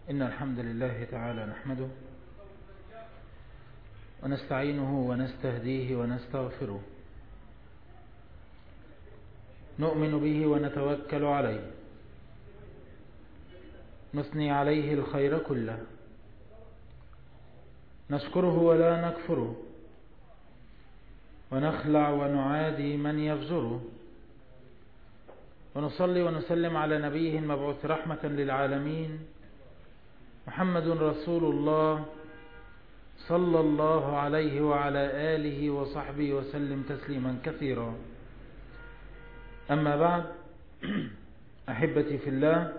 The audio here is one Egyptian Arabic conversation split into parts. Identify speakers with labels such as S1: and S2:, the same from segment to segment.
S1: إن الحمد لله تعالى نحمده ونستعينه ونستهديه ونستغفره نؤمن به ونتوكل عليه نثني عليه الخير كله نشكره ولا نكفره ونخلع ونعادي من يفجره ونصلي ونسلم على نبيه المبعوث رحمة للعالمين محمد رسول الله صلى الله عليه وعلى آله وصحبه وسلم تسليما كثيرا أما بعد أحبتي في الله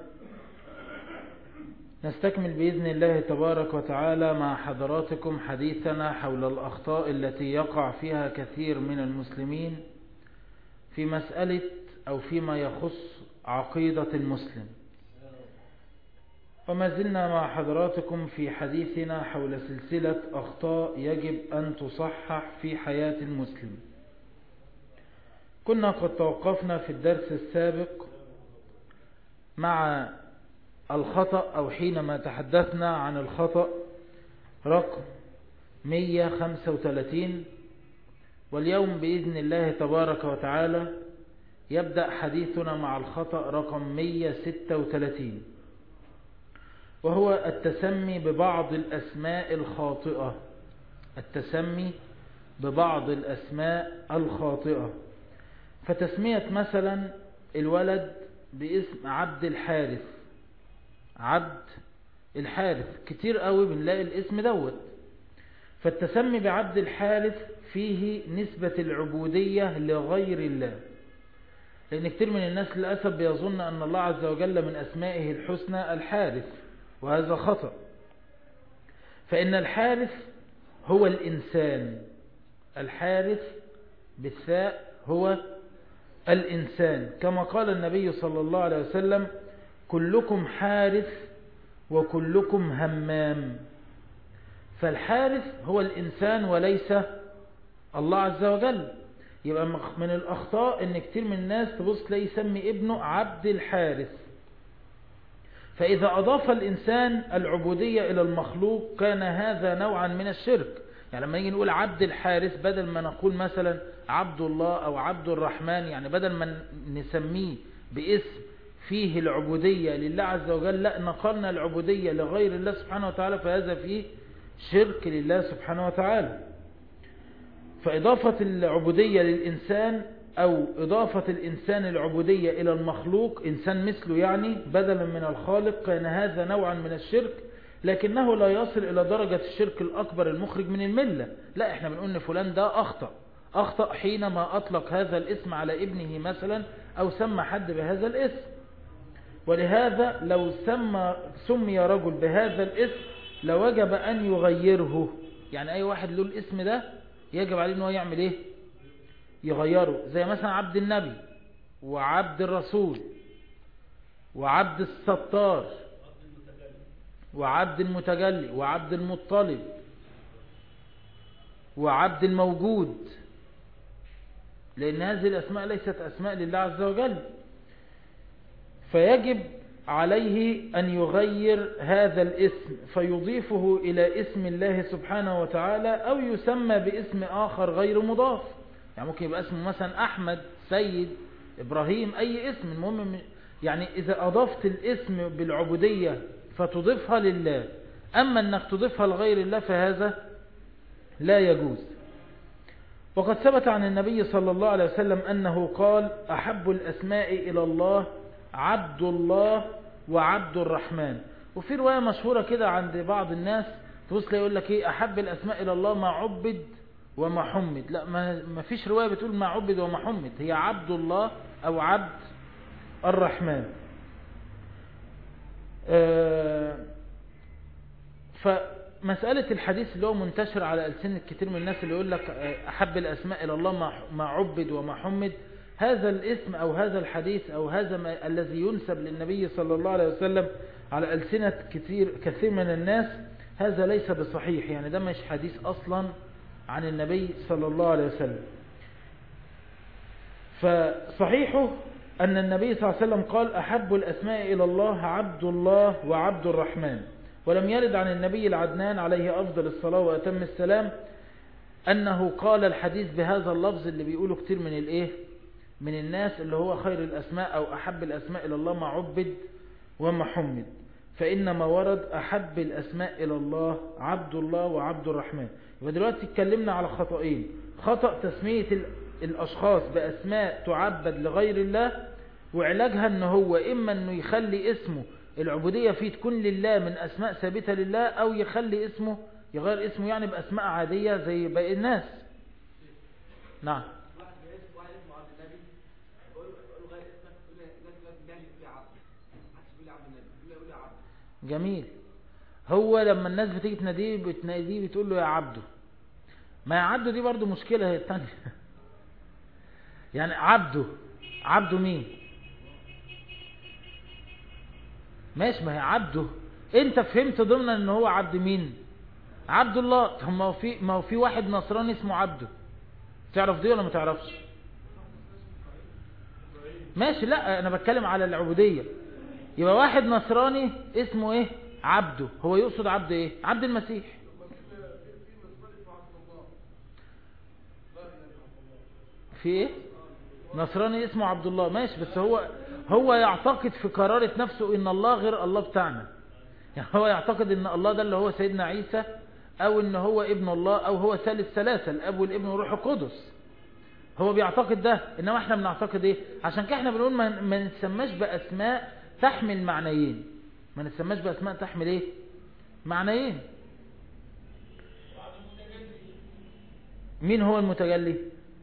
S1: نستكمل بإذن الله تبارك وتعالى مع حضراتكم حديثنا حول الأخطاء التي يقع فيها كثير من المسلمين في مسألة أو فيما يخص عقيدة المسلم وما زلنا مع حضراتكم في حديثنا حول سلسلة أخطاء يجب أن تصحح في حياة المسلم كنا قد توقفنا في الدرس السابق مع الخطأ أو حينما تحدثنا عن الخطأ رقم 135 واليوم بإذن الله تبارك وتعالى يبدأ حديثنا مع الخطأ رقم 136 وهو التسمي ببعض الأسماء الخاطئة التسمي ببعض الأسماء الخاطئة فتسمية مثلا الولد باسم عبد الحارث عبد الحارث كتير قوي بنلاقي الاسم دوت فالتسمي بعبد الحارث فيه نسبة العبودية لغير الله لأن كتير من الناس للأسف بيظن أن الله عز وجل من أسمائه الحسنى الحارث وهذا خطأ فإن الحارث هو الإنسان الحارث بالثاء هو الإنسان كما قال النبي صلى الله عليه وسلم كلكم حارث وكلكم همام فالحارث هو الإنسان وليس الله عز وجل يبقى من الأخطاء ان كتير من الناس تبص تلاقي يسمي ابنه عبد الحارث فإذا أضاف الإنسان العبودية إلى المخلوق كان هذا نوعا من الشرك يعني لما نيجي نقول عبد الحارث بدل ما نقول مثلا عبد الله أو عبد الرحمن يعني بدل ما نسميه باسم فيه العبودية لله عز وجل لا نقلنا العبودية لغير الله سبحانه وتعالى فهذا فيه شرك لله سبحانه وتعالى فإضافة العبودية للإنسان أو إضافة الإنسان العبودية إلى المخلوق إنسان مثله يعني بدلا من الخالق كان هذا نوعا من الشرك لكنه لا يصل إلى درجة الشرك الأكبر المخرج من الملة لا إحنا بنقول إن فلان ده أخطأ أخطأ حينما أطلق هذا الاسم على ابنه مثلا أو سمى حد بهذا الاسم ولهذا لو سمى سمي رجل بهذا الاسم لوجب أن يغيره يعني أي واحد له الاسم ده يجب عليه أنه يعمل إيه يغيره زي مثلا عبد النبي وعبد الرسول وعبد الستار وعبد المتجلي وعبد المطلب وعبد الموجود لأن هذه الأسماء ليست أسماء لله عز وجل فيجب عليه أن يغير هذا الاسم فيضيفه إلى اسم الله سبحانه وتعالى أو يسمى باسم آخر غير مضاف يعني ممكن يبقى اسمه مثلا أحمد سيد إبراهيم أي اسم المهم يعني إذا أضفت الاسم بالعبودية فتضيفها لله أما أنك تضيفها لغير الله فهذا لا يجوز وقد ثبت عن النبي صلى الله عليه وسلم أنه قال أحب الأسماء إلى الله عبد الله وعبد الرحمن وفي رواية مشهورة كده عند بعض الناس تبص يقول لك ايه أحب الأسماء إلى الله ما عبد وما حمد لا ما فيش رواية بتقول ما عبد وما حمد هي عبد الله أو عبد الرحمن آه فمسألة الحديث اللي هو منتشر على ألسنة كتير من الناس اللي يقول لك أحب الأسماء إلى الله ما عبد وما حمد هذا الاسم أو هذا الحديث أو هذا ما الذي ينسب للنبي صلى الله عليه وسلم على ألسنة كثير, كثير من الناس هذا ليس بصحيح يعني ده مش حديث أصلا عن النبي صلى الله عليه وسلم فصحيحه أن النبي صلى الله عليه وسلم قال أحب الأسماء إلى الله عبد الله وعبد الرحمن ولم يرد عن النبي العدنان عليه أفضل الصلاة وأتم السلام أنه قال الحديث بهذا اللفظ اللي بيقوله كتير من الإيه من الناس اللي هو خير الأسماء أو أحب الأسماء إلى الله ما عبد وما حمد فإنما ورد أحب الأسماء إلى الله عبد الله وعبد الرحمن يبقى دلوقتي اتكلمنا على خطأين خطأ تسمية الأشخاص بأسماء تعبد لغير الله وعلاجها أنه هو إما أنه يخلي اسمه العبودية فيه تكون لله من أسماء ثابتة لله أو يخلي اسمه يغير اسمه يعني بأسماء عادية زي باقي الناس نعم جميل هو لما الناس بتيجي تناديه بتناديه بتقول له يا عبده ما يا عبده دي برضو مشكلة هي الثانية يعني عبده عبده مين ماشي ما هي عبده انت فهمت ضمنا ان هو عبد مين عبد الله ما هو في ما هو في واحد نصراني اسمه عبده تعرف دي ولا ما تعرفش ماشي لا انا بتكلم على العبودية يبقى واحد نصراني اسمه ايه عبده هو يقصد عبد ايه عبد المسيح في ايه نصراني اسمه عبد الله ماشي بس هو هو يعتقد في قرارة نفسه ان الله غير الله بتاعنا يعني هو يعتقد ان الله ده اللي هو سيدنا عيسى او ان هو ابن الله او هو ثالث ثلاثة الاب والابن والروح القدس هو بيعتقد ده انما احنا بنعتقد ايه عشان كده احنا بنقول ما, ما نتسماش باسماء تحمل معنيين ما نتسماش باسماء تحمل ايه معنيين مين هو المتجلي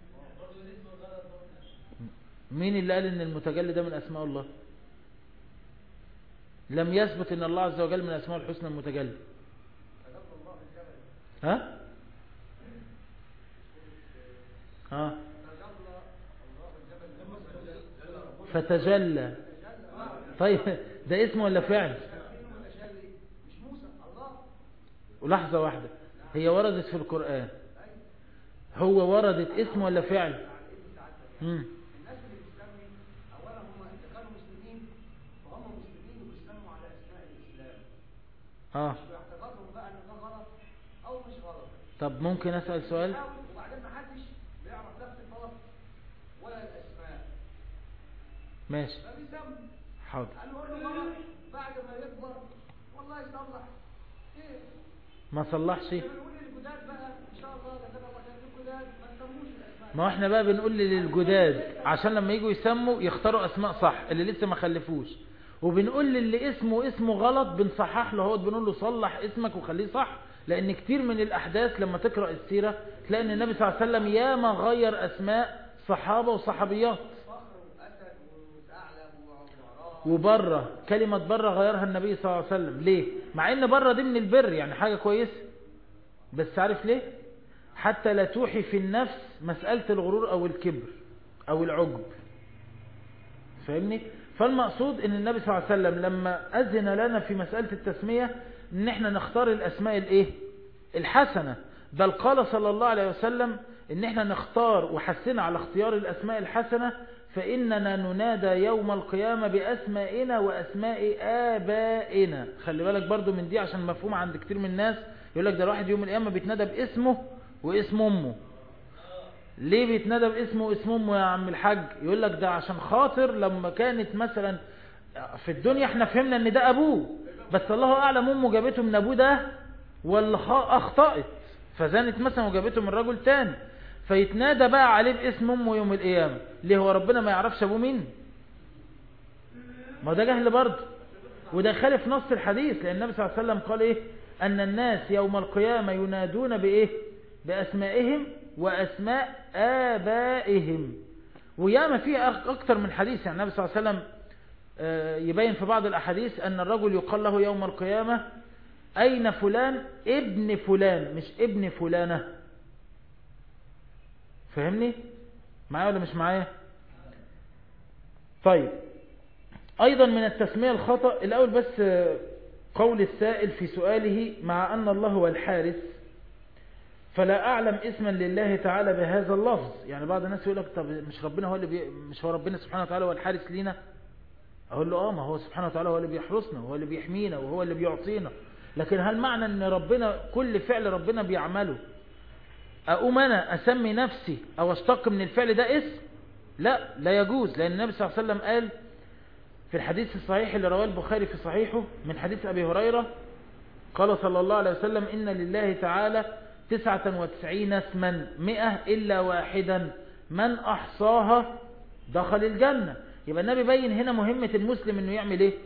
S1: مين اللي قال ان المتجلي ده من اسماء الله لم يثبت ان الله عز وجل من اسماء الحسنى المتجلي ها ها فتجلى طيب ده اسم ولا فعل ولحظة واحدة هي وردت في القرآن هو وردت اسم ولا فعل مم. اه طب ممكن اسأل سؤال
S2: وبعدين ما حدش بيعرف نفس الفرق ولا الاسماء
S1: ماشي
S2: فبيسمي
S1: حاضر
S2: قال له له غلط بعد ما يكبر والله يصلح ايه
S1: ما صلحش
S2: بنقول للجداد بقى ان شاء الله ده كده كان الجداد ما تسموش الاسماء
S1: ما احنا بقى بنقول للجداد عشان لما يجوا يسموا يختاروا اسماء صح اللي لسه ما خلفوش وبنقول للي اسمه اسمه غلط بنصحح له هو بنقول له صلح اسمك وخليه صح لان كتير من الاحداث لما تقرأ السيرة تلاقي ان النبي صلى الله عليه وسلم ياما غير اسماء صحابة وصحابيات
S2: فخر واسد وثعلب وعمراء
S1: وبره كلمة بره غيرها النبي صلى الله عليه وسلم ليه مع ان بره دي من البر يعني حاجة كويسة بس عارف ليه حتى لا توحي في النفس مسألة الغرور او الكبر او العجب فاهمني فالمقصود ان النبي صلى الله عليه وسلم لما اذن لنا في مسألة التسمية ان احنا نختار الاسماء الايه الحسنة بل قال صلى الله عليه وسلم ان احنا نختار وحسنا على اختيار الاسماء الحسنة فاننا ننادى يوم القيامة باسمائنا واسماء ابائنا خلي بالك برضو من دي عشان مفهوم عند كتير من الناس يقول لك ده الواحد يوم القيامة بيتنادى باسمه واسم امه ليه بيتندى باسمه واسم امه يا عم الحاج يقول لك ده عشان خاطر لما كانت مثلا في الدنيا احنا فهمنا ان ده ابوه بس الله اعلم امه جابته من ابوه ده ولا اخطأت فزانت مثلا وجابته من رجل تاني فيتنادى بقى عليه باسم امه يوم القيامة ليه هو ربنا ما يعرفش ابوه مين ما ده جهل برضه وده خالف نص الحديث لان النبي صلى الله عليه وسلم قال ايه ان الناس يوم القيامة ينادون بايه باسمائهم وأسماء آبائهم وياما فيه أكثر من حديث يعني النبي صلى الله عليه وسلم يبين في بعض الأحاديث أن الرجل يقال له يوم القيامة أين فلان ابن فلان مش ابن فلانة فهمني معايا ولا مش معايا طيب أيضا من التسمية الخطأ الأول بس قول السائل في سؤاله مع أن الله هو الحارس فلا أعلم اسما لله تعالى بهذا اللفظ يعني بعض الناس يقول لك طب مش ربنا هو اللي بي... مش هو ربنا سبحانه وتعالى هو الحارس لينا أقول له آه ما هو سبحانه وتعالى هو اللي بيحرسنا وهو اللي بيحمينا وهو اللي بيعطينا لكن هل معنى ان ربنا كل فعل ربنا بيعمله اقوم انا اسمي نفسي او اشتق من الفعل ده اسم لا لا يجوز لان النبي صلى الله عليه وسلم قال في الحديث الصحيح اللي رواه البخاري في صحيحه من حديث ابي هريرة قال صلى الله عليه وسلم ان لله تعالى تسعة وتسعين اسما مئة الا واحدا من احصاها دخل الجنة يبقى النبي بين هنا مهمة المسلم انه يعمل ايه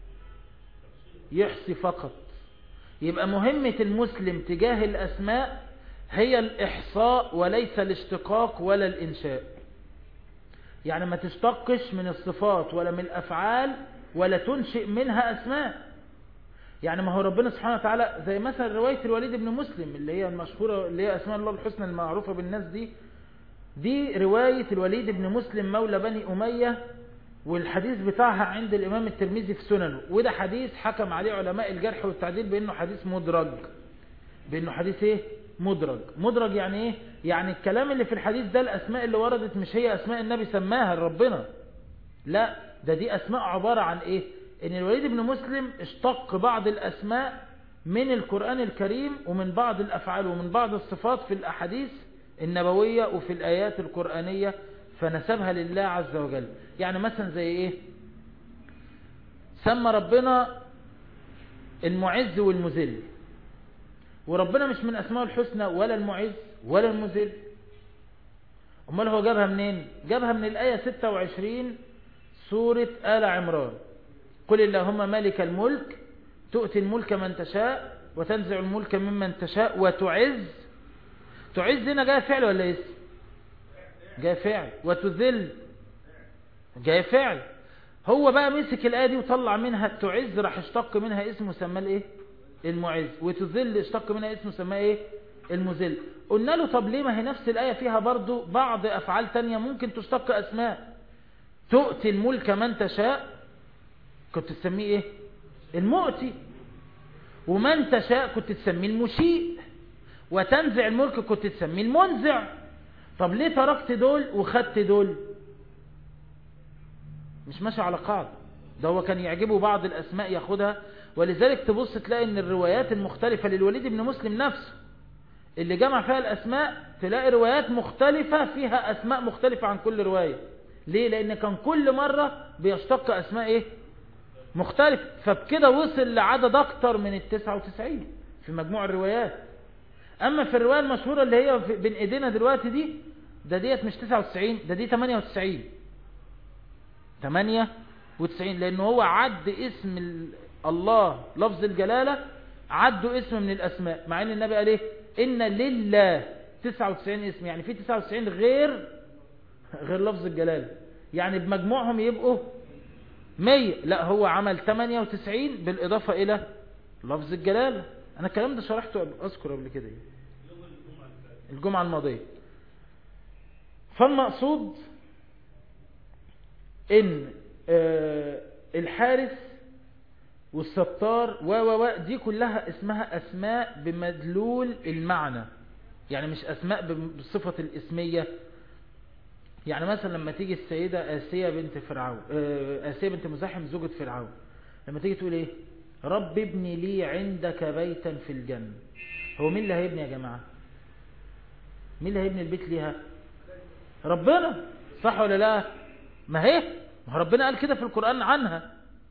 S1: يحصي فقط يبقى مهمة المسلم تجاه الاسماء هي الاحصاء وليس الاشتقاق ولا الانشاء يعني ما تشتقش من الصفات ولا من الافعال ولا تنشئ منها اسماء يعني ما هو ربنا سبحانه وتعالى زي مثلا رواية الوليد بن مسلم اللي هي المشهورة اللي هي اسماء الله الحسنى المعروفة بالناس دي دي رواية الوليد بن مسلم مولى بني أمية والحديث بتاعها عند الإمام الترمذي في سننه وده حديث حكم عليه علماء الجرح والتعديل بأنه حديث مدرج بأنه حديث إيه؟ مدرج مدرج يعني إيه؟ يعني الكلام اللي في الحديث ده الأسماء اللي وردت مش هي أسماء النبي سماها لربنا لا ده دي أسماء عبارة عن إيه؟ إن الوليد بن مسلم اشتق بعض الأسماء من القرآن الكريم ومن بعض الأفعال ومن بعض الصفات في الأحاديث النبوية وفي الآيات القرآنية فنسبها لله عز وجل يعني مثلا زي ايه سمى ربنا المعز والمذل وربنا مش من اسماء الحسنى ولا المعز ولا المذل امال هو جابها منين جابها من الآية 26 سورة آل عمران قل اللهم مالك الملك تؤتي الملك من تشاء وتنزع الملك ممن تشاء وتعز تعز هنا جاء فعل ولا اسم جاء فعل وتذل جاء فعل هو بقى مسك الآية دي وطلع منها تعز راح اشتق منها اسم وسماه الايه المعز وتذل اشتق منها اسم وسماه ايه المذل قلنا له طب ليه ما هي نفس الآية فيها برضو بعض أفعال تانية ممكن تشتق أسماء تؤتي الملك من تشاء كنت تسميه ايه المؤتي ومن تشاء كنت تسميه المشيء وتنزع الملك كنت تسميه المنزع طب ليه تركت دول وخدت دول مش ماشي على قاعدة ده هو كان يعجبه بعض الأسماء ياخدها ولذلك تبص تلاقي ان الروايات المختلفة للوليد بن مسلم نفسه اللي جمع فيها الأسماء تلاقي روايات مختلفة فيها أسماء مختلفة عن كل رواية ليه لأن كان كل مرة بيشتق أسماء إيه مختلف فبكده وصل لعدد أكتر من التسعة وتسعين في مجموع الروايات أما في الرواية المشهورة اللي هي بين إيدينا دلوقتي دي ده ديت مش 99 ده دي 98 98 لأنه هو عد اسم الله لفظ الجلالة عدوا اسم من الأسماء مع أن النبي قال إيه إن لله 99 اسم يعني في 99 غير غير لفظ الجلالة يعني بمجموعهم يبقوا 100 لا هو عمل 98 بالإضافة إلى لفظ الجلالة أنا الكلام ده شرحته أذكر قبل كده الجمعة الماضية فالمقصود ان الحارس والستار و و و دي كلها اسمها اسماء بمدلول المعنى يعني مش اسماء بصفة الاسمية يعني مثلا لما تيجي السيدة آسية بنت فرعون آسية بنت مزاحم زوجة فرعون لما تيجي تقول ايه رب ابني لي عندك بيتا في الجنة هو مين اللي هيبني يا جماعة مين اللي هيبني البيت ليها ربنا صح ولا لا ما هي ما ربنا قال كده في القرآن عنها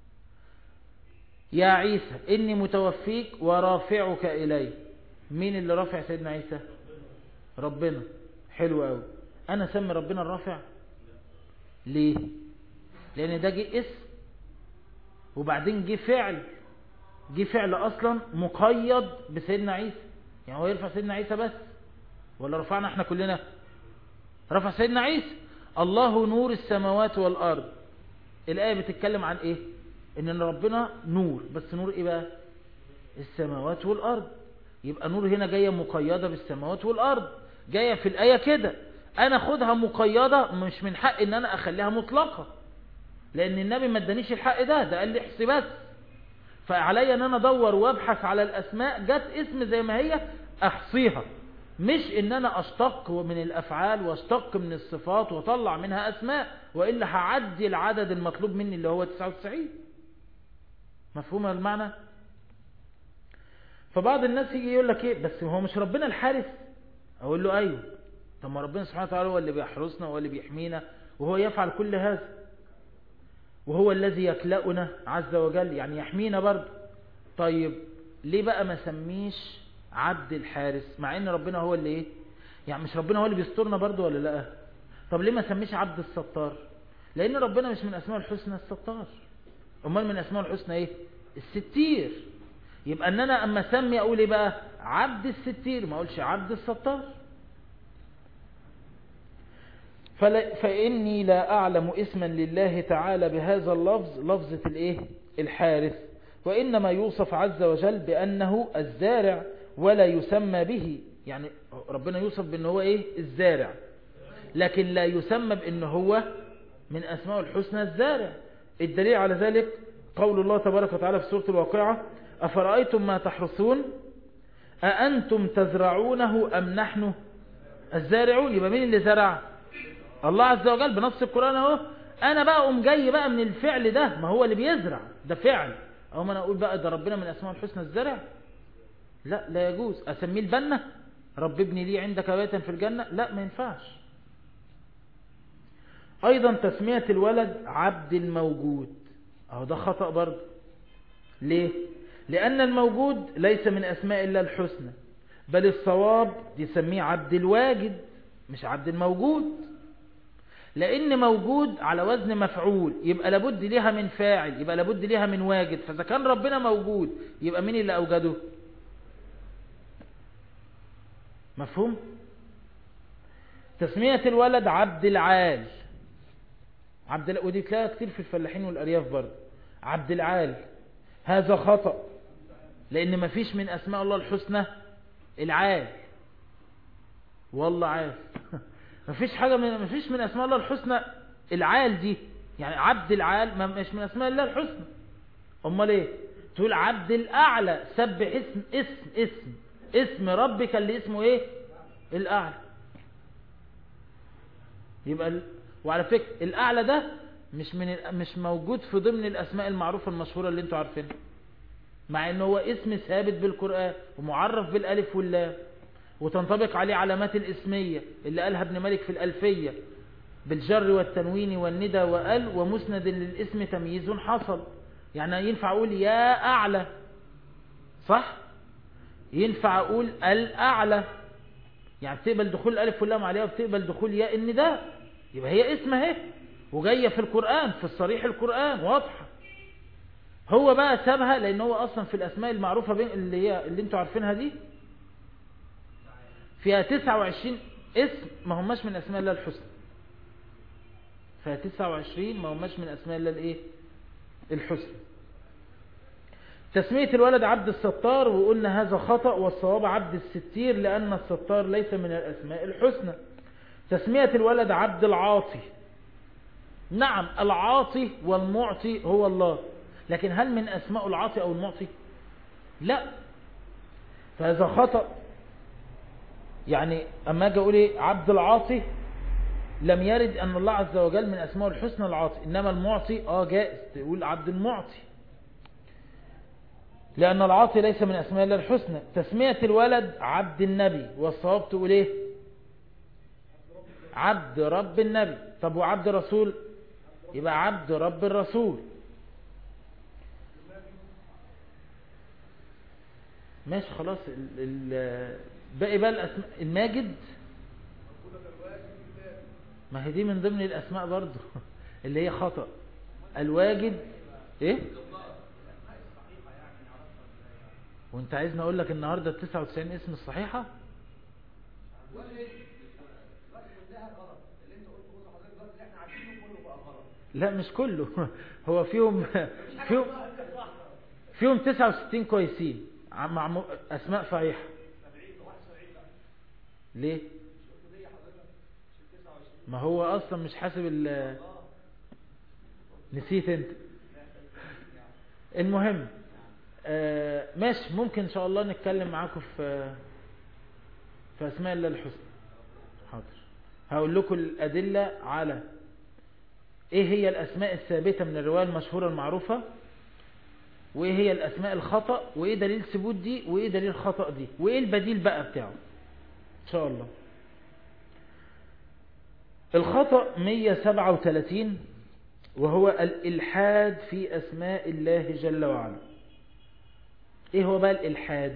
S1: يا عيسى إني متوفيك ورافعك إلي مين اللي رافع سيدنا عيسى ربنا حلو قوي أنا سمي ربنا الرافع ليه لأن ده جه اسم وبعدين جه فعل جه فعل أصلا مقيد بسيدنا عيسى يعني هو يرفع سيدنا عيسى بس ولا رفعنا احنا كلنا رفع سيدنا عيسى الله نور السماوات والأرض الآية بتتكلم عن ايه ان ربنا نور بس نور ايه بقى السماوات والأرض يبقى نور هنا جاية مقيدة بالسماوات والأرض جاية في الآية كده انا خدها مقيدة مش من حق ان انا اخليها مطلقة لان النبي ما ادانيش الحق ده ده قال لي احسي بس فعلي ان انا ادور وابحث على الاسماء جت اسم زي ما هي احصيها مش ان انا اشتق من الافعال واشتق من الصفات واطلع منها اسماء وإلا هعدي العدد المطلوب مني اللي هو 99 مفهوم المعنى فبعض الناس يجي يقول لك ايه بس هو مش ربنا الحارس اقول له ايوه طب ما ربنا سبحانه وتعالى هو اللي بيحرسنا وهو اللي بيحمينا وهو يفعل كل هذا وهو الذي يكلأنا عز وجل يعني يحمينا برضه طيب ليه بقى ما سميش عبد الحارس مع ان ربنا هو اللي ايه يعني مش ربنا هو اللي بيسترنا برضه ولا لا طب ليه ما سميش عبد الستار لان ربنا مش من اسماء الحسنى الستار امال من اسماء الحسنى ايه الستير يبقى ان انا اما اسمي اقول ايه بقى عبد الستير ما اقولش عبد الستار فلا فاني لا اعلم اسما لله تعالى بهذا اللفظ لفظة الايه الحارث وانما يوصف عز وجل بانه الزارع ولا يسمى به يعني ربنا يوصف بانه هو ايه الزارع لكن لا يسمى بانه هو من اسماء الحسنى الزارع الدليل على ذلك قول الله تبارك وتعالى في سورة الواقعة أفرأيتم ما تحرثون أأنتم تزرعونه أم نحن الزارعون يبقى مين اللي زرع الله عز وجل بنص القرآن اهو أنا بقى أم جاي بقى من الفعل ده ما هو اللي بيزرع ده فعل أو ما أنا أقول بقى ده ربنا من أسماء الحسنى الزرع لا لا يجوز أسميه البنة رب ابني لي عندك بيتا في الجنة لا ما ينفعش أيضا تسمية الولد عبد الموجود أهو ده خطأ برضه ليه؟ لأن الموجود ليس من أسماء الله الحسنى بل الصواب يسميه عبد الواجد مش عبد الموجود لأن موجود على وزن مفعول يبقى لابد ليها من فاعل يبقى لابد ليها من واجد فإذا كان ربنا موجود يبقى مين اللي أوجده مفهوم تسمية الولد عبد العال عبد ال... ودي تلاقيها كتير في الفلاحين والأرياف برضه عبد العال هذا خطأ لأن مفيش من أسماء الله الحسنى العال والله عارف مفيش حاجة من مفيش من أسماء الله الحسنى العال دي يعني عبد العال ما مش من أسماء الله الحسنى أمال إيه تقول عبد الأعلى سبح اسم اسم اسم اسم ربك اللي اسمه إيه الأعلى يبقى ال... وعلى فكرة الأعلى ده مش من مش موجود في ضمن الأسماء المعروفة المشهورة اللي انتوا عارفينها مع انه هو اسم ثابت بالقرآن ومعرف بالالف واللام وتنطبق عليه علامات الاسمية اللي قالها ابن مالك في الألفية بالجر والتنوين والندى وال ومسند للاسم تمييز حصل يعني ينفع أقول يا أعلى صح ينفع أقول الأعلى يعني بتقبل دخول الألف واللام عليها وبتقبل دخول ياء النداء يبقى هي اسم اهي وجاية في القرآن في الصريح القرآن واضحة هو بقى سابها لان هو اصلا في الاسماء المعروفة بين اللي هي اللي انتوا عارفينها دي فيها 29 اسم ما هماش من اسماء الله الحسنى فيها 29 ما هماش من اسماء الله الايه الحسنى تسمية الولد عبد الستار وقلنا هذا خطأ والصواب عبد الستير لأن الستار ليس من الأسماء الحسنى تسمية الولد عبد العاطي نعم العاطي والمعطي هو الله لكن هل من أسماء العاطي أو المعطي لا فهذا خطأ يعني أما أجي أقول إيه عبد العاطي لم يرد أن الله عز وجل من أسماء الحسنى العاطي إنما المعطي آه جائز تقول عبد المعطي لأن العاطي ليس من أسماء الله الحسنى تسمية الولد عبد النبي والصواب تقول إيه عبد رب النبي طب وعبد رسول يبقى عبد رب الرسول ماشي خلاص ال ال باقي بقى الأسماء الماجد ما هي دي من ضمن الأسماء برضو اللي هي خطأ الواجد ايه وانت عايزني اقول لك النهاردة 99 اسم الصحيحة لا مش كله هو فيهم فيهم فيهم 69 كويسين مع اسماء صحيحة ليه ما هو اصلا مش حاسب ال نسيت انت المهم آه ماشي ممكن ان شاء الله نتكلم معاكم في في اسماء الله الحسنى حاضر هقول لكم الادله على ايه هي الاسماء الثابته من الروايه المشهوره المعروفه وايه هي الاسماء الخطأ وايه دليل ثبوت دي وايه دليل الخطأ دي وايه البديل بقى بتاعه ان شاء الله الخطأ 137 وهو الإلحاد في أسماء الله جل وعلا إيه هو بقى الإلحاد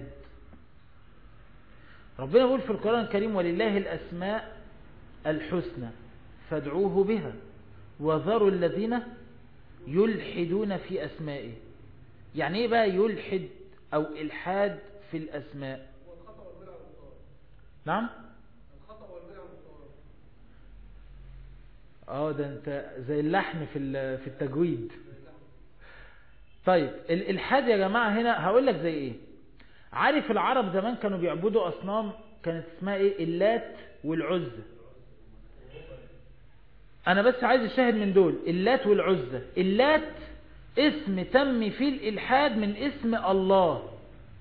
S1: ربنا يقول في القرآن الكريم ولله الأسماء الحسنى فادعوه بها وذروا الذين يلحدون في أسمائه يعني إيه بقى يلحد أو إلحاد في الأسماء
S2: هو الخطأ والبدع والضلال
S1: نعم
S2: الخطأ والبدع والضلال
S1: اه ده انت زي اللحن في ال- في التجويد طيب الالحاد يا جماعه هنا هقول لك زي ايه عارف العرب زمان كانوا بيعبدوا اصنام كانت اسمها ايه اللات والعزى انا بس عايز الشاهد من دول اللات والعزى اللات اسم تم فيه الالحاد من اسم الله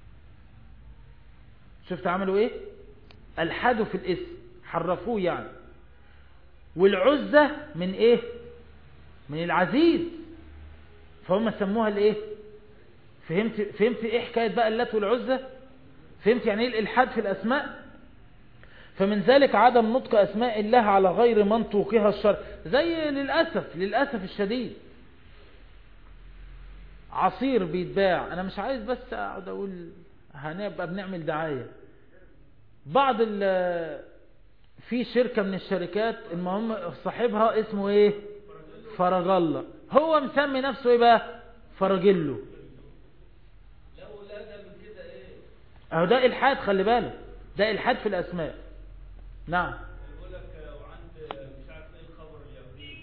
S1: شفت عملوا ايه الحدوا في الاسم حرفوه يعني والعزة من ايه من العزيز فهم سموها الايه فهمت فهمت ايه حكاية بقى اللات والعزة فهمت يعني ايه الالحاد في الاسماء فمن ذلك عدم نطق اسماء الله على غير منطوقها الشرع زي للأسف للأسف الشديد عصير بيتباع انا مش عايز بس اقعد اقول هنبقى بنعمل دعاية بعض ال في شركة من الشركات المهم صاحبها اسمه ايه فرج الله هو مسمي نفسه ايه بقى فرجله اهو ده الحاد خلي بالك ده الحاد في الاسماء نعم
S3: يقول لك وعند مش عارف ايه الخبر اليهودي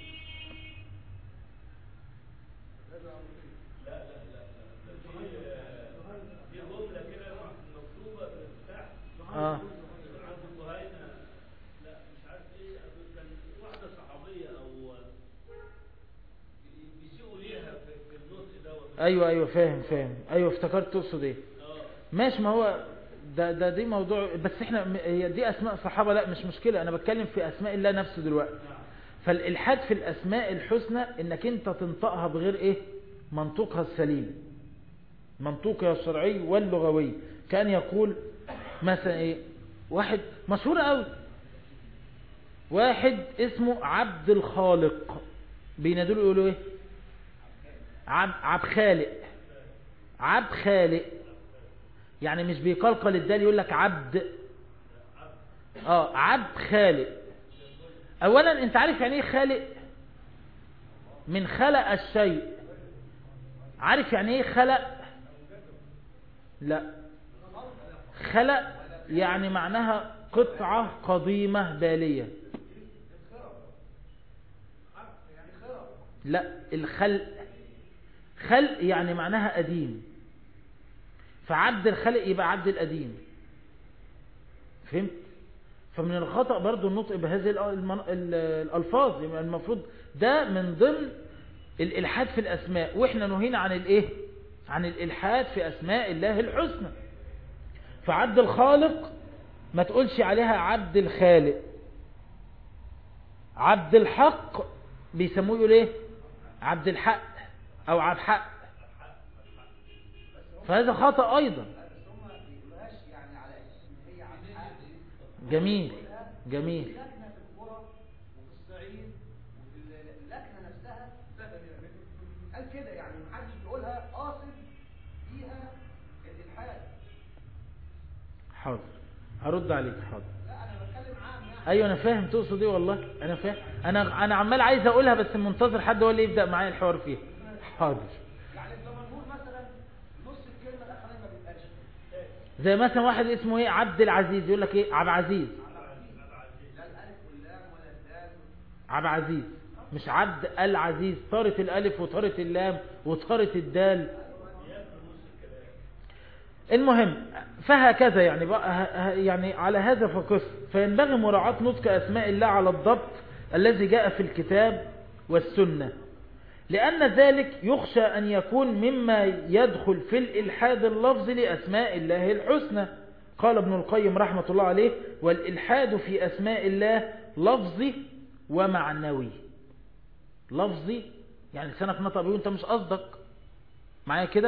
S3: لا لا لا لا ده في في جمله كده مكتوبه بالفتح
S1: اه
S3: عند الكهينه لا مش عارف ايه كان واحده صحابيه او بيسيئوا ليها في في النطق دوت
S1: ايوه ايوه فاهم فاهم ايوه افتكرت تقصد ايه
S3: اه
S1: ماشي ما هو ده ده دي موضوع بس احنا م- هي دي اسماء صحابه لا مش مشكله انا بتكلم في اسماء الله نفسه دلوقتي فالالحاد في الاسماء الحسنى انك انت تنطقها بغير ايه منطوقها السليم منطوقها الشرعي واللغوي كان يقول مثلا ايه واحد مشهور قوي واحد اسمه عبد الخالق بينادوا له يقولوا ايه عب عبد خالق عبد خالق يعني مش بيقلقل الدال يقول لك عبد اه عبد خالق اولا انت عارف يعني ايه خالق من خلق الشيء عارف يعني ايه خلق لا خلق يعني معناها قطعة قديمة بالية لا الخلق خلق يعني معناها قديم فعبد الخلق يبقى عبد القديم فهمت فمن الخطأ برضو النطق بهذه الأ- المن- ال- الألفاظ يبقى المفروض ده من ضمن الإلحاد في الأسماء وإحنا نهينا عن الإيه عن الإلحاد في أسماء الله الحسنى فعبد الخالق ما تقولش عليها عبد الخالق عبد الحق بيسموه يقول ايه عبد الحق او عبد حق فهذا خطأ ايضا
S2: بس هم ما بيقولوهاش يعني على اسم هي عن حق
S1: جميل جميل
S2: لكنة في القرى وفي الصعيد وفي ال- اللكنة نفسها قال كده يعني محدش بيقولها قاصد فيها الإلحاد
S1: حاضر هرد عليك حاضر
S2: لا أنا بتكلم عام يعني
S1: ايوه انا فاهم تقصد ايه والله انا فاهم انا انا عمال عايز اقولها بس منتظر حد هو اللي يبدا معايا الحوار فيها حاضر
S2: يعني لما نقول مثلا نص الكلمة الأخرانية ما بيبقاش
S1: زي مثلا واحد اسمه ايه عبد العزيز يقول لك ايه عبد عزيز
S2: لا الألف واللام ولا الدال
S1: عبد عزيز مش عبد العزيز طارت الالف وطارت اللام وطارت الدال المهم فهكذا يعني بقى ه- ه- يعني على هذا فقس فينبغي مراعاة نطق أسماء الله على الضبط الذي جاء في الكتاب والسنة لأن ذلك يخشى أن يكون مما يدخل في الإلحاد اللفظي لأسماء الله الحسنى قال ابن القيم رحمة الله عليه والإلحاد في أسماء الله لفظي ومعنوي لفظي يعني لسانك نطق بيه وانت مش قصدك معايا كده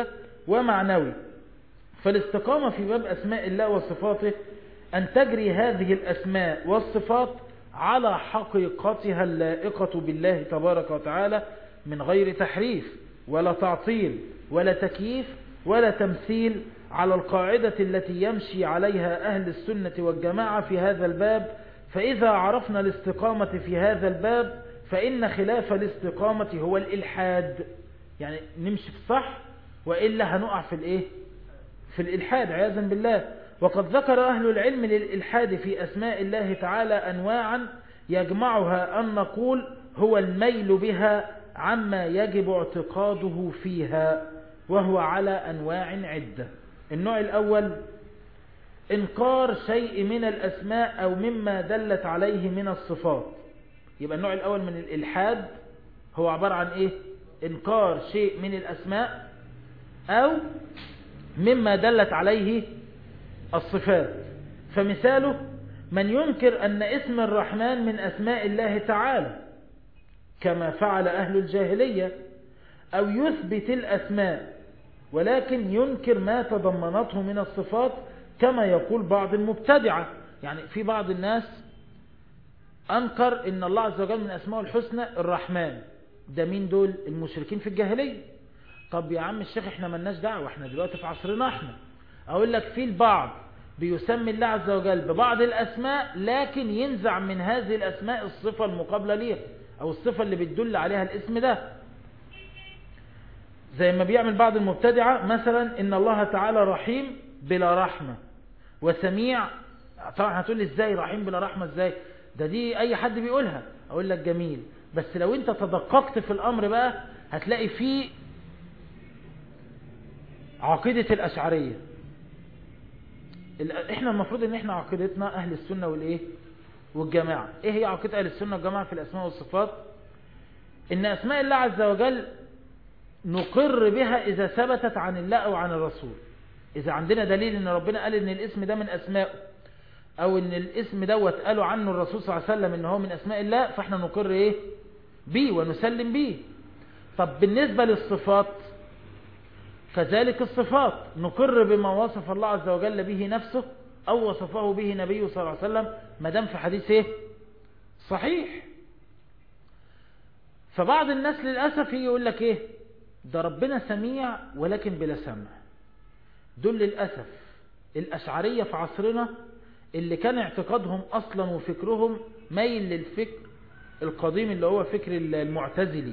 S1: ومعنوي فالاستقامة في باب أسماء الله وصفاته أن تجري هذه الأسماء والصفات على حقيقتها اللائقة بالله تبارك وتعالى من غير تحريف ولا تعطيل ولا تكييف ولا تمثيل على القاعدة التي يمشي عليها أهل السنة والجماعة في هذا الباب فإذا عرفنا الاستقامة في هذا الباب فإن خلاف الاستقامة هو الإلحاد يعني نمشي في الصح وإلا هنقع في الإيه في الإلحاد عياذا بالله وقد ذكر أهل العلم للإلحاد في أسماء الله تعالى أنواعا يجمعها أن نقول هو الميل بها عما يجب اعتقاده فيها وهو على أنواع عدة النوع الأول إنكار شيء من الأسماء أو مما دلت عليه من الصفات يبقى النوع الأول من الإلحاد هو عبارة عن إيه إنكار شيء من الأسماء أو مما دلت عليه الصفات فمثاله من ينكر أن اسم الرحمن من أسماء الله تعالى كما فعل أهل الجاهلية أو يثبت الأسماء ولكن ينكر ما تضمنته من الصفات كما يقول بعض المبتدعة يعني في بعض الناس أنكر أن الله عز وجل من أسماء الحسنى الرحمن ده مين دول المشركين في الجاهلية طب يا عم الشيخ احنا ملناش دعوة احنا دلوقتي في عصرنا احنا اقول لك في البعض بيسمي الله عز وجل ببعض الاسماء لكن ينزع من هذه الاسماء الصفة المقابلة ليها او الصفة اللي بتدل عليها الاسم ده زي ما بيعمل بعض المبتدعة مثلا ان الله تعالى رحيم بلا رحمة وسميع طبعا هتقول لي ازاي رحيم بلا رحمة ازاي ده دي اي حد بيقولها اقول لك جميل بس لو انت تدققت في الامر بقى هتلاقي فيه عقيدة الاشعرية احنا المفروض ان احنا عقيدتنا اهل السنة والايه والجماعة ايه هي عقيدة اهل السنة والجماعة في الاسماء والصفات ان اسماء الله عز وجل نقر بها اذا ثبتت عن الله او عن الرسول اذا عندنا دليل ان ربنا قال ان الاسم ده من اسمائه او ان الاسم دوت قالوا عنه الرسول صلى الله عليه وسلم ان هو من اسماء الله فاحنا نقر ايه بيه ونسلم بيه طب بالنسبة للصفات كذلك الصفات نقر بما وصف الله عز وجل به نفسه أو وصفه به نبيه صلى الله عليه وسلم ما دام في حديث ايه صحيح فبعض الناس للأسف يجي يقول لك ايه ده ربنا سميع ولكن بلا سمع دول للأسف الأشعرية في عصرنا اللي كان اعتقادهم أصلا وفكرهم ميل للفكر القديم اللي هو فكر المعتزلي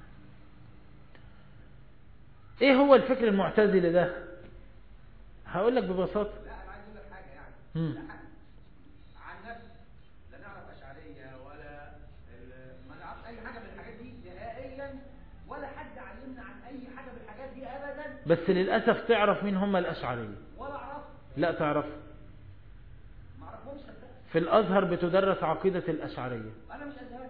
S1: ايه هو الفكر المعتزلي ده هقول لك ببساطة
S2: لا انا عايز اقول لك حاجه يعني
S1: مم.
S2: لا حاجة. عن نفسي لا نعرف اشعريه ولا ال- ما نعرفش اي حاجه من الحاجات دي نهائيا ولا حد علمنا عن اي حاجه من الحاجات دي ابدا
S1: بس للأسف تعرف مين هم الأشعرية
S2: ولا اعرف
S1: لا تعرف
S2: ما اعرفهمش صدقني.
S1: في الأزهر بتدرس عقيدة الأشعرية
S2: انا مش ازهري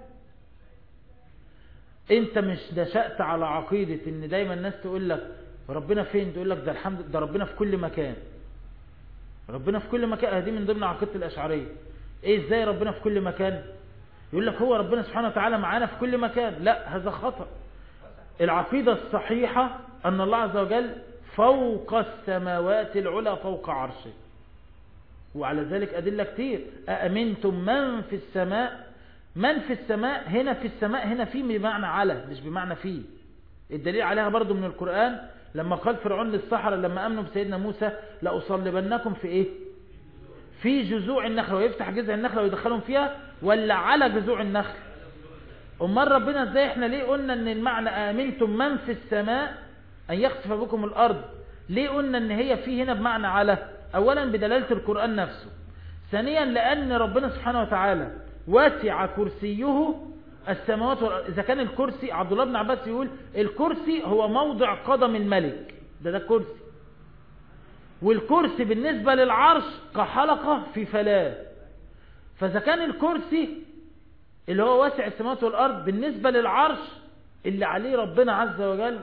S1: انت مش نشأت على عقيدة ان دايما الناس تقول لك ربنا فين تقول لك ده الحمد ده ربنا في كل مكان ربنا في كل مكان دي من ضمن عقيدة الأشعرية ايه ازاي ربنا في كل مكان يقول لك هو ربنا سبحانه وتعالى معانا في كل مكان لا هذا خطأ العقيدة الصحيحة أن الله عز وجل فوق السماوات العلى فوق عرشه وعلى ذلك أدلة كتير أأمنتم من في السماء من في السماء هنا في السماء هنا في بمعنى على مش بمعنى في الدليل عليها برضو من القرآن لما قال فرعون للسحرة لما أمنوا بسيدنا موسى لأصلبنكم في إيه في جذوع النخل ويفتح جذع النخل ويدخلهم فيها ولا على جذوع النخل امال ربنا ازاي احنا ليه قلنا ان المعنى امنتم من في السماء ان يخسف بكم الارض ليه قلنا ان هي في هنا بمعنى على اولا بدلالة القرآن نفسه ثانيا لان ربنا سبحانه وتعالى واسع كرسيه السماوات والارض اذا كان الكرسي عبد الله بن عباس يقول الكرسي هو موضع قدم الملك ده ده الكرسي والكرسي بالنسبة للعرش كحلقة في فلاة فإذا كان الكرسي اللي هو واسع السماوات والأرض بالنسبة للعرش اللي عليه ربنا عز وجل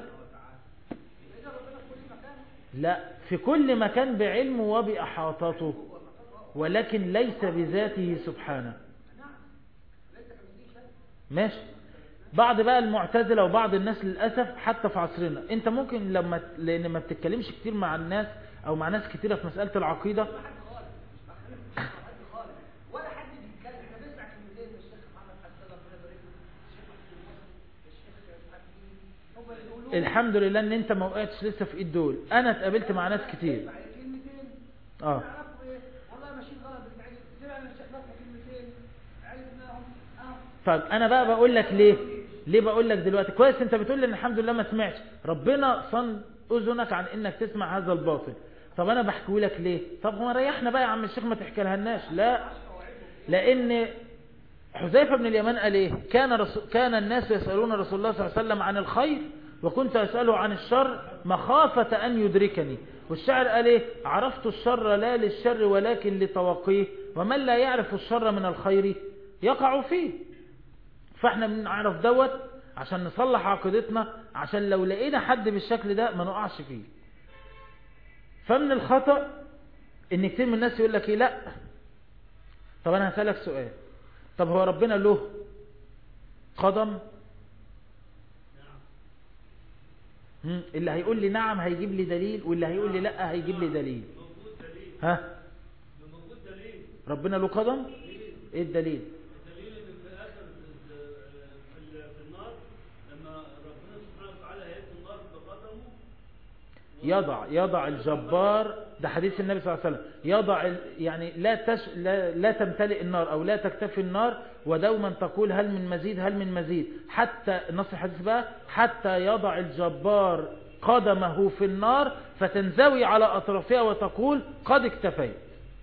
S1: لا في كل مكان بعلمه وبأحاطته ولكن ليس بذاته سبحانه ماشي بعض بقى المعتزلة وبعض الناس للأسف حتى في عصرنا انت ممكن لما لان ما بتتكلمش كتير مع الناس او مع ناس كتيرة في مسألة العقيدة
S2: ولا حد بيتكلم احنا بنسمع كلمتين من الشيخ محمد حسن ربنا يبارك له الشيخ محمود المصري الشيخ مش عارف مين هم اللي يقولوا
S1: الحمد لله ان انت ما وقعتش لسه في ايد دول انا اتقابلت مع ناس كتير
S2: سمع كلمتين
S1: اه
S2: نعرفوا ايه والله ماشيين غلط بالمعين سمع من الشيخ نصر كلمتين عرفناهم اه
S1: طيب انا بقى بقول لك ليه ليه بقول لك دلوقتي كويس انت بتقول لي ان الحمد لله ما سمعتش ربنا صن اذنك عن انك تسمع هذا الباطل طب انا بحكي لك ليه طب ما ريحنا بقى يا عم الشيخ ما تحكي لهالناش لا لان حذيفه بن اليمان قال ايه كان رسول كان الناس يسالون رسول الله صلى الله عليه وسلم عن الخير وكنت اساله عن الشر مخافه ان يدركني والشاعر قال ايه عرفت الشر لا للشر ولكن لتوقيه ومن لا يعرف الشر من الخير يقع فيه فاحنا بنعرف دوت عشان نصلح عقيدتنا عشان لو لقينا حد بالشكل ده ما نقعش فيه فمن الخطأ ان كتير من الناس يقول لك ايه لا طب انا هسألك سؤال طب هو ربنا له قدم مم. اللي هيقول لي نعم هيجيب لي دليل واللي هيقول لي لا هيجيب لي دليل
S3: موجود دليل
S1: ها
S3: موجود دليل
S1: ربنا له قدم ايه الدليل
S3: الدليل ان في اخر في ال- في النار لما ربنا سبحانه وتعالى هيأتي النار بقدمه
S1: يضع يضع الجبار ده حديث النبي صلى الله عليه وسلم يضع ال- يعني لا تش لا, لا تمتلئ النار او لا تكتفي النار ودوما تقول هل من مزيد هل من مزيد حتى نص الحديث بقى حتى يضع الجبار قدمه في النار فتنزوي على اطرافها وتقول قد اكتفيت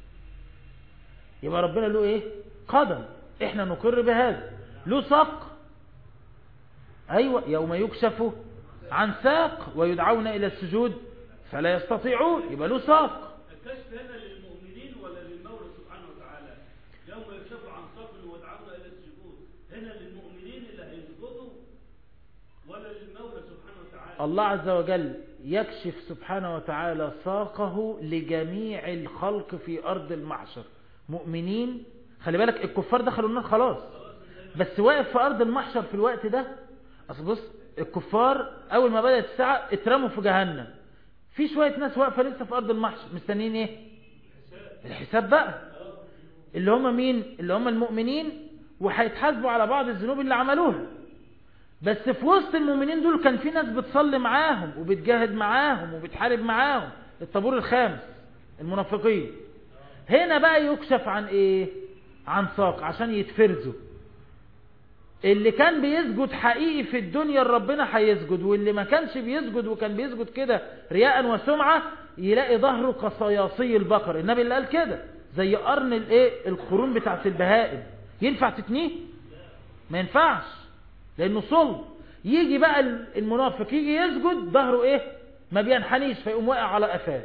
S1: يبقى ربنا له ايه قدم احنا نقر بهذا له ساق ايوه يوم يكشف عن ساق ويدعون الى السجود فلا يستطيعون يبقى له ساق
S3: الكشف هنا للمؤمنين ولا للمولى سبحانه وتعالى يوم يكشف عن ساق ويدعون الى السجود هنا للمؤمنين اللي هيسجدوا ولا للمولى سبحانه وتعالى
S1: الله عز وجل يكشف سبحانه وتعالى ساقه لجميع الخلق في أرض المحشر مؤمنين خلي بالك الكفار دخلوا النار خلاص بس واقف في أرض المحشر في الوقت ده أصل بص الكفار أول ما بدأت الساعة اترموا في جهنم في شوية ناس واقفة لسه في أرض المحشر مستنيين إيه الحساب بقى اللي هم مين اللي هم المؤمنين وهيتحاسبوا على بعض الذنوب اللي عملوها بس في وسط المؤمنين دول كان في ناس بتصلي معاهم وبتجاهد معاهم وبتحارب معاهم الطابور الخامس المنافقين هنا بقى يكشف عن ايه عن ساق عشان يتفرزوا اللي كان بيسجد حقيقي في الدنيا لربنا هيسجد واللي ما كانش بيسجد وكان بيسجد كده رياء وسمعة يلاقي ظهره كصياصي البقر النبي اللي قال كده زي قرن الايه القرون بتاعت البهائم ينفع تتنيه ما ينفعش لانه صلب يجي بقى المنافق يجي يسجد ظهره ايه ما بينحنيش فيقوم واقع على قفاه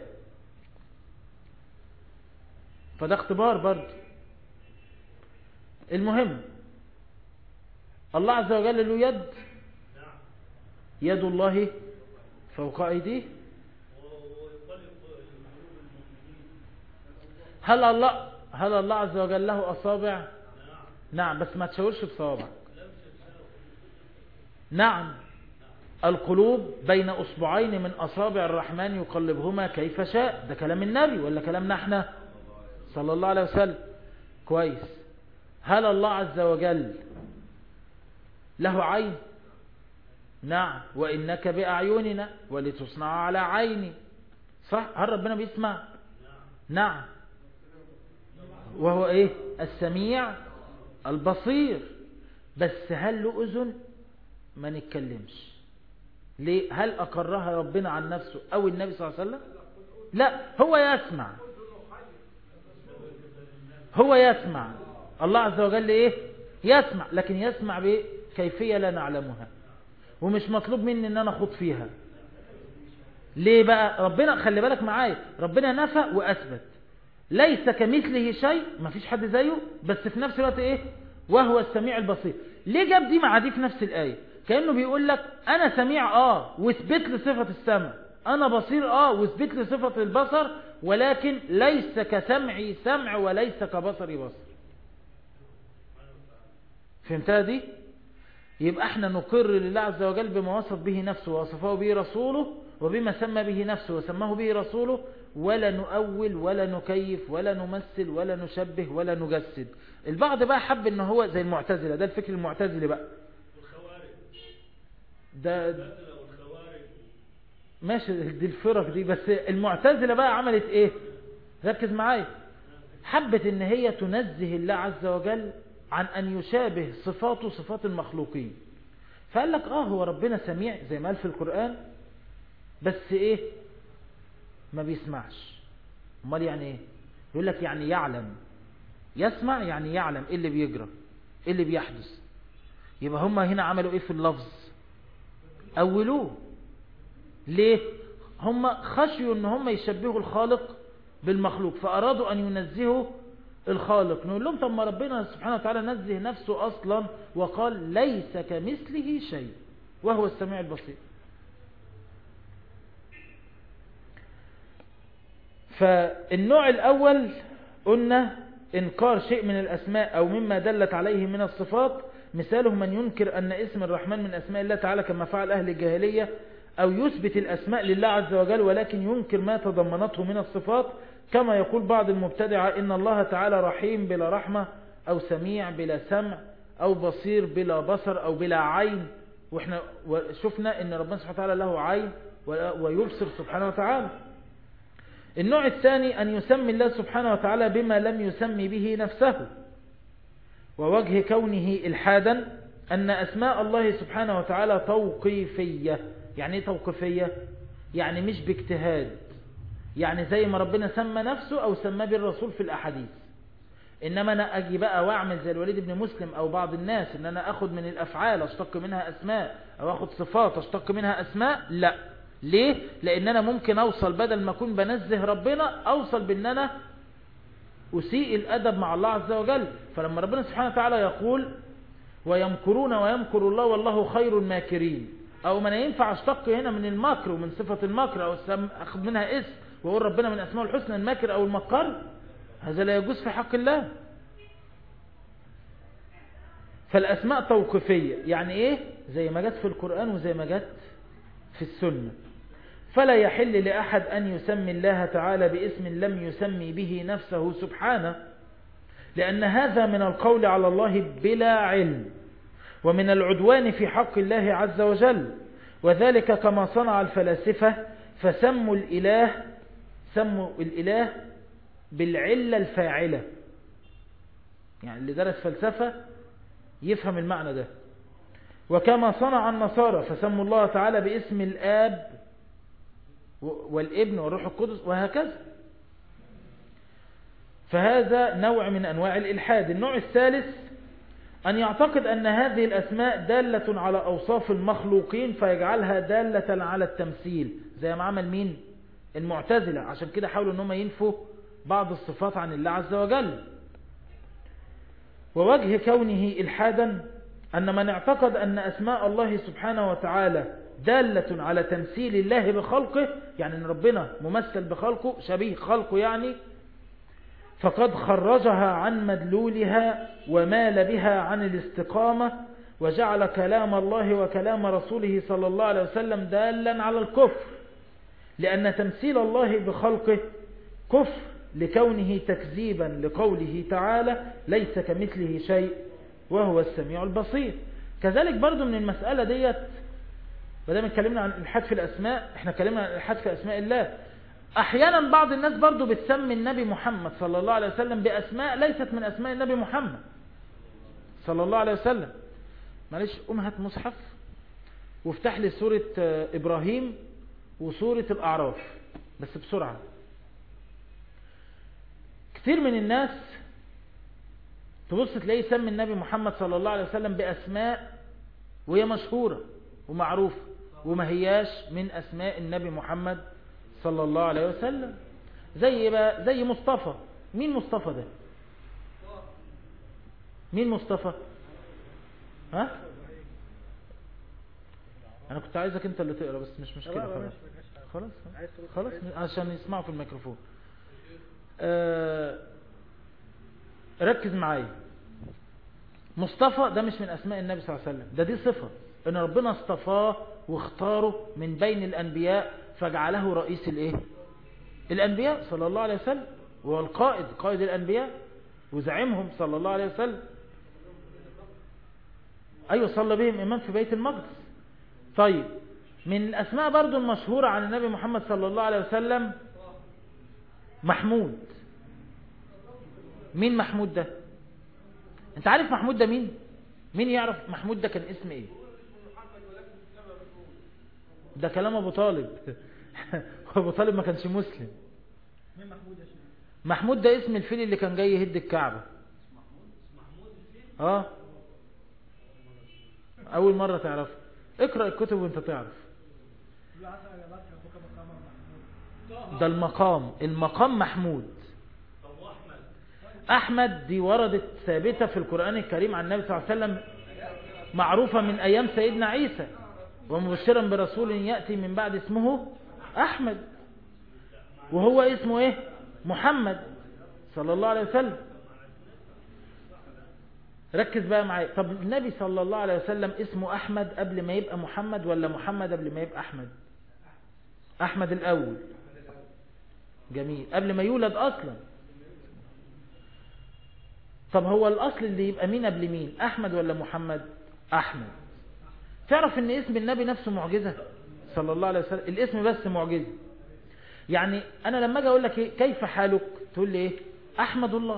S1: فده اختبار برضه المهم الله عز وجل له يد يد الله فوق ايديه هل الله هل الله عز وجل له اصابع نعم بس ما تشاورش بصوابعك نعم القلوب بين أصبعين من أصابع الرحمن يقلبهما كيف شاء ده كلام النبي ولا كلامنا احنا صلى الله عليه وسلم كويس هل الله عز وجل له عين نعم وإنك بأعيننا ولتصنع على عيني صح هل ربنا بيسمع نعم وهو ايه السميع البصير بس هل له أذن ما نتكلمش ليه هل أقرها ربنا عن نفسه أو النبي صلى الله عليه وسلم لا هو يسمع هو يسمع الله عز وجل إيه يسمع لكن يسمع بكيفية لا نعلمها ومش مطلوب مني ان انا اخوض فيها ليه بقى ربنا خلي بالك معايا ربنا نفى واثبت ليس كمثله شيء ما فيش حد زيه بس في نفس الوقت ايه وهو السميع البصير ليه جاب دي مع دي في نفس الآية كأنه بيقول لك أنا سميع آه واثبت لي صفة السمع أنا بصير آه واثبت لي صفة البصر ولكن ليس كسمعي سمع وليس كبصري بصر فهمتها دي يبقى احنا نقر لله عز وجل بما وصف به نفسه ووصفه به رسوله وبما سمى به نفسه وسماه به رسوله ولا نؤول ولا نكيف ولا نمثل ولا نشبه ولا نجسد البعض بقى حب ان هو زي المعتزلة ده الفكر المعتزلي بقى
S3: والخوارج
S1: ده
S3: المعتزلة والخوارج
S1: ماشي دي الفرق دي بس المعتزلة بقى عملت ايه ركز معايا حبت ان هي تنزه الله عز وجل عن ان يشابه صفاته صفات المخلوقين فقال لك اه هو ربنا سميع زي ما قال في القرآن بس ايه ما بيسمعش امال يعني ايه يقول لك يعني يعلم يسمع يعني يعلم ايه اللي بيجرى ايه اللي بيحدث يبقى هم هنا عملوا ايه في اللفظ اولوه ليه هم خشيوا ان هم يشبهوا الخالق بالمخلوق فارادوا ان ينزهوا الخالق نقول لهم طب ما ربنا سبحانه وتعالى نزه نفسه اصلا وقال ليس كمثله شيء وهو السميع البصير فالنوع الاول قلنا انكار شيء من الاسماء او مما دلت عليه من الصفات مثاله من ينكر ان اسم الرحمن من اسماء الله تعالى كما فعل اهل الجاهلية او يثبت الاسماء لله عز وجل ولكن ينكر ما تضمنته من الصفات كما يقول بعض المبتدعة ان الله تعالى رحيم بلا رحمة او سميع بلا سمع او بصير بلا بصر او بلا عين واحنا شفنا ان ربنا سبحانه وتعالى له عين ويبصر سبحانه وتعالى النوع الثاني أن يسمي الله سبحانه وتعالى بما لم يسمي به نفسه ووجه كونه إلحادا أن أسماء الله سبحانه وتعالى توقيفية يعني ايه توقيفية يعني مش باجتهاد يعني زي ما ربنا سمى نفسه أو سمى بالرسول في الأحاديث إنما أنا أجي بقى وأعمل زي الوليد بن مسلم أو بعض الناس إن أنا أخذ من الأفعال أشتق منها أسماء أو أخذ صفات أشتق منها أسماء لا ليه؟ لأن أنا ممكن أوصل بدل ما أكون بنزه ربنا أوصل بأن أنا أسيء الأدب مع الله عز وجل فلما ربنا سبحانه وتعالى يقول ويمكرون ويمكر الله والله خير الماكرين أو من ينفع أشتق هنا من المكر ومن صفة المكر أو أخذ منها اسم وأقول ربنا من أسماء الحسنى الماكر أو المكر هذا لا يجوز في حق الله فالأسماء توقيفية يعني إيه زي ما جت في القرآن وزي ما جت في السنة فلا يحل لأحد أن يسمي الله تعالى باسم لم يسمي به نفسه سبحانه لأن هذا من القول على الله بلا علم ومن العدوان في حق الله عز وجل وذلك كما صنع الفلاسفة فسموا الإله سموا الإله بالعلة الفاعلة يعني اللي درس فلسفة يفهم المعنى ده وكما صنع النصارى فسموا الله تعالى باسم الآب والابن والروح القدس وهكذا فهذا نوع من أنواع الإلحاد النوع الثالث أن يعتقد أن هذه الأسماء دالة على أوصاف المخلوقين فيجعلها دالة على التمثيل زي ما عمل مين المعتزلة عشان كده حاولوا أنهم ينفوا بعض الصفات عن الله عز وجل ووجه كونه إلحادا أن من اعتقد أن أسماء الله سبحانه وتعالى دالة على تمثيل الله بخلقه يعني أن ربنا ممثل بخلقه شبيه خلقه يعني فقد خرجها عن مدلولها ومال بها عن الاستقامة وجعل كلام الله وكلام رسوله صلى الله عليه وسلم دالا على الكفر لأن تمثيل الله بخلقه كفر لكونه تكذيبا لقوله تعالى ليس كمثله شيء وهو السميع البصير كذلك برضو من المسألة ديت بدأنا اتكلمنا عن الحد في الأسماء احنا اتكلمنا عن الحد في أسماء الله أحيانا بعض الناس برضو بتسمي النبي محمد صلى الله عليه وسلم بأسماء ليست من أسماء النبي محمد صلى الله عليه وسلم معلش قوم هات مصحف وافتح لي سورة إبراهيم وسورة الأعراف بس بسرعة كثير من الناس تبص تلاقيه يسمي النبي محمد صلى الله عليه وسلم بأسماء وهي مشهورة ومعروفة وما هياش من أسماء النبي محمد صلى الله عليه وسلم زي بقى زي مصطفى مين مصطفى ده مين مصطفى ها انا كنت عايزك انت اللي تقرا بس مش مشكله خلاص خلاص خلاص عشان يسمعوا في الميكروفون آه ركز معايا مصطفى ده مش من أسماء النبي صلى الله عليه وسلم ده دي صفة إن ربنا اصطفاه واختاره من بين الأنبياء فجعله رئيس الإيه الأنبياء صلى الله عليه وسلم وهو القائد قائد الأنبياء وزعيمهم صلى الله عليه وسلم أيوة صلى بهم إمام في بيت المقدس طيب من الأسماء برضو المشهورة عن النبي محمد صلى الله عليه وسلم محمود مين محمود ده انت عارف محمود ده مين مين يعرف محمود ده كان اسم ايه ده كلام ابو طالب ابو طالب ما كانش مسلم
S2: مين محمود يا شيخ
S1: محمود ده اسم الفيل اللي كان جاي يهد الكعبة اه اول مرة تعرف اقرأ الكتب وانت تعرف
S2: لا عسى يا بس ربك مقام محمود
S1: ده المقام المقام محمود
S3: طب واحمد
S1: احمد دي وردت ثابتة في القرآن الكريم عن النبي صلى الله عليه وسلم معروفة من ايام سيدنا عيسى ومبشرا برسول يأتي من بعد اسمه احمد وهو اسمه ايه محمد صلى الله عليه وسلم ركز بقى معايا طب النبي صلى الله عليه وسلم اسمه احمد قبل ما يبقى محمد ولا محمد قبل ما يبقى احمد احمد الاول جميل قبل ما يولد اصلا طب هو الاصل اللي يبقى مين قبل مين احمد ولا محمد احمد تعرف ان اسم النبي نفسه معجزة صلى الله عليه وسلم الاسم بس معجزة يعني انا لما اجي اقول لك ايه كيف حالك تقول لي ايه احمد الله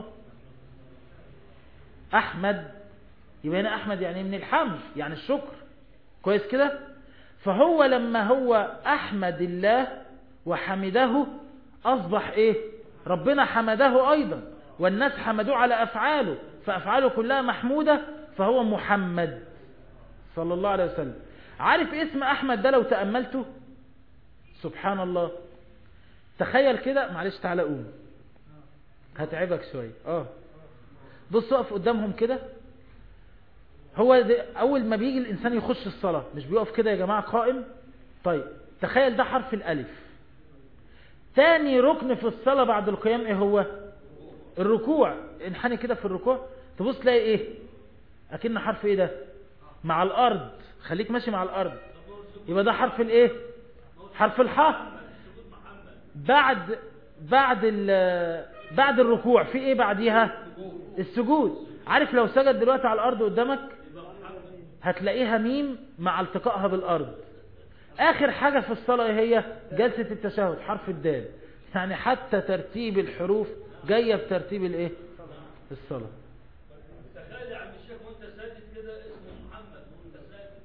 S1: احمد يبقى هنا احمد يعني من الحمد يعني الشكر كويس كده فهو لما هو احمد الله وحمده اصبح ايه ربنا حمده ايضا والناس حمدوه على افعاله فافعاله كلها محمودة فهو محمد صلى الله عليه وسلم عارف اسم احمد ده لو تأملته سبحان الله تخيل كده معلش تعالى قوم هتعبك شوية اه بص اقف قدامهم كده هو ده اول ما بيجي الانسان يخش الصلاة مش بيقف كده يا جماعة قائم طيب تخيل ده حرف الالف تاني ركن في الصلاة بعد القيام ايه هو الركوع انحني كده في الركوع تبص تلاقي ايه اكن حرف ايه ده مع الارض خليك ماشي مع الارض يبقى ده حرف الايه حرف الحاء بعد بعد ال بعد الركوع في ايه بعديها السجود عارف لو سجد دلوقتي على الارض قدامك هتلاقيها ميم مع التقائها بالارض اخر حاجة في الصلاة إيه هي جلسة التشهد حرف الدال يعني حتى ترتيب الحروف جاية بترتيب الايه الصلاة
S3: تخيل يا عم الشيخ وانت ساجد كده اسمه محمد وانت ساجد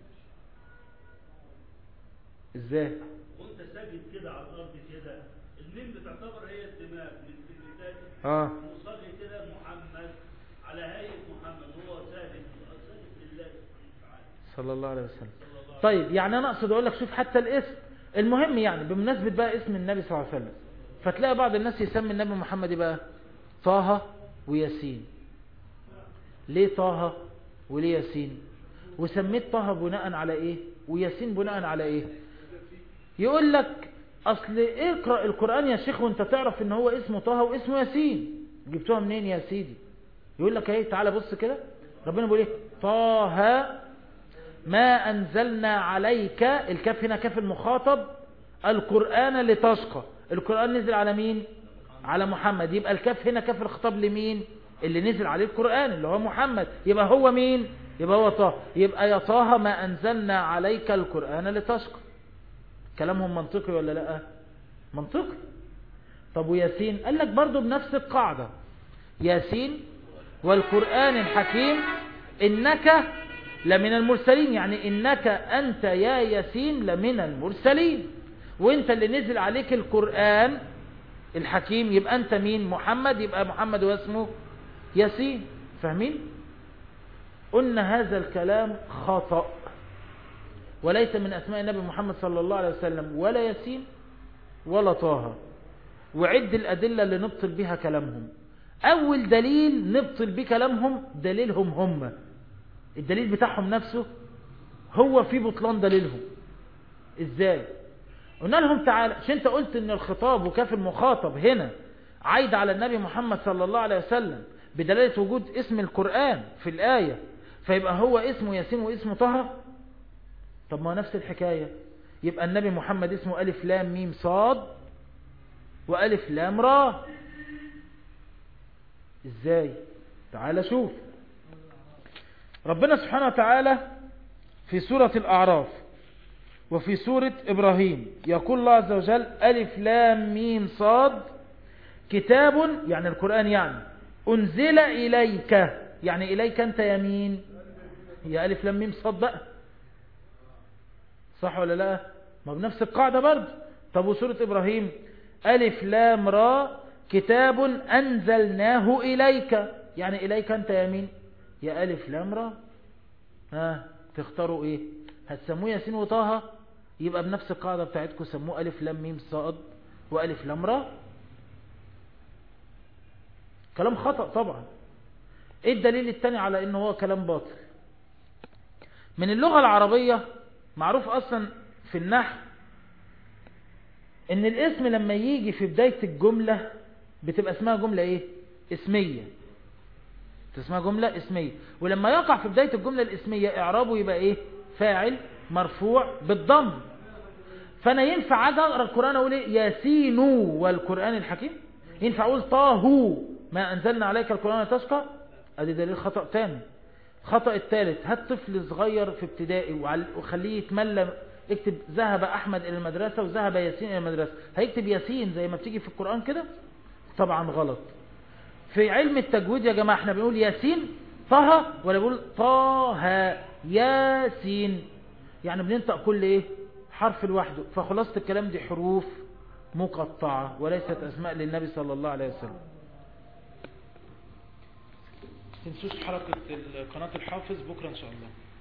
S1: ازاي
S3: وانت ساجد كده على الارض كده الميم بتعتبر هي الدماغ من كلمتين
S1: اه
S3: مصلي كده محمد على هيئة محمد هو ساجد ساجد لله سبحانه وتعالى
S1: صلى الله عليه وسلم طيب يعني انا اقصد اقول لك شوف حتى الاسم المهم يعني بمناسبة بقى اسم النبي صلى الله عليه وسلم فتلاقي بعض الناس يسمي النبي محمد إيه بقى طه وياسين ليه طه وليه ياسين وسميت طه بناء على ايه وياسين بناء على ايه يقول لك اصل اقرأ القرآن يا شيخ وانت تعرف ان هو اسمه طه واسمه ياسين جبتوها منين يا سيدي يقول لك ايه تعالى بص كده ربنا بيقول ايه طه ما أنزلنا عليك الكاف هنا كاف المخاطب القرآن لتشقى القرآن نزل على مين على محمد يبقى الكاف هنا كاف الخطاب لمين اللي نزل عليه القرآن اللي هو محمد يبقى هو مين يبقى هو طه يبقى يا طه ما أنزلنا عليك القرآن لتشقى كلامهم منطقي ولا لا منطقي طب وياسين قال لك برضو بنفس القاعدة ياسين والقرآن الحكيم إنك لمن المرسلين يعني إنك أنت يا ياسين لمن المرسلين وانت اللي نزل عليك القرآن الحكيم يبقى انت مين محمد يبقى محمد واسمه ياسين فاهمين قلنا هذا الكلام خطأ وليس من أسماء النبي محمد صلى الله عليه وسلم ولا ياسين ولا طه وعد الأدلة اللي نبطل بها كلامهم أول دليل نبطل بيه كلامهم دليلهم هم الدليل بتاعهم نفسه هو في بطلان دليلهم ازاي قلنا لهم تعالى عشان انت قلت ان الخطاب وكاف المخاطب هنا عايد على النبي محمد صلى الله عليه وسلم بدلالة وجود اسم القرآن في الآية فيبقى هو اسمه ياسين واسمه طه طب ما نفس الحكاية يبقى النبي محمد اسمه ألف لام ميم صاد وألف لام را ازاي تعال شوف ربنا سبحانه وتعالى في سورة الأعراف وفي سورة إبراهيم يقول الله عز وجل ألف لام ميم صاد كتاب يعني القرآن يعني أنزل إليك يعني إليك أنت يمين هي ألف لام ميم صاد بقى صح ولا لا ما بنفس القاعدة برضه طب وسورة إبراهيم ألف لام را كتاب أنزلناه إليك يعني إليك أنت يمين يا ألف لام را ها تختاروا إيه هتسموه ياسين وطه يبقى بنفس القاعدة بتاعتكم سموه ألف لام ميم صاد وألف لام را كلام خطأ طبعا ايه الدليل التاني على انه هو كلام باطل من اللغة العربية معروف اصلا في النحو ان الاسم لما يجي في بداية الجملة بتبقى اسمها جملة ايه اسمية اسمها جملة اسمية ولما يقع في بداية الجملة الاسمية اعرابه يبقى ايه فاعل مرفوع بالضم فانا ينفع عاد اقرا القرآن اقول ايه ياسين والقرآن الحكيم ينفع اقول طه ما انزلنا عليك القرآن تشقى ادي دليل خطأ تاني الخطأ الثالث هات طفل صغير في ابتدائي وخليه يتملى اكتب ذهب احمد الى المدرسة وذهب ياسين الى المدرسة هيكتب ياسين زي ما بتيجي في القرآن كده طبعا غلط في علم التجويد يا جماعة احنا بنقول ياسين طه ولا بنقول طه ياسين يعني بننطق كل ايه حرف لوحده فخلاصة الكلام دي حروف مقطعة وليست اسماء للنبي صلى الله عليه وسلم تنسوش حلقة قناة الحافظ بكرة ان شاء الله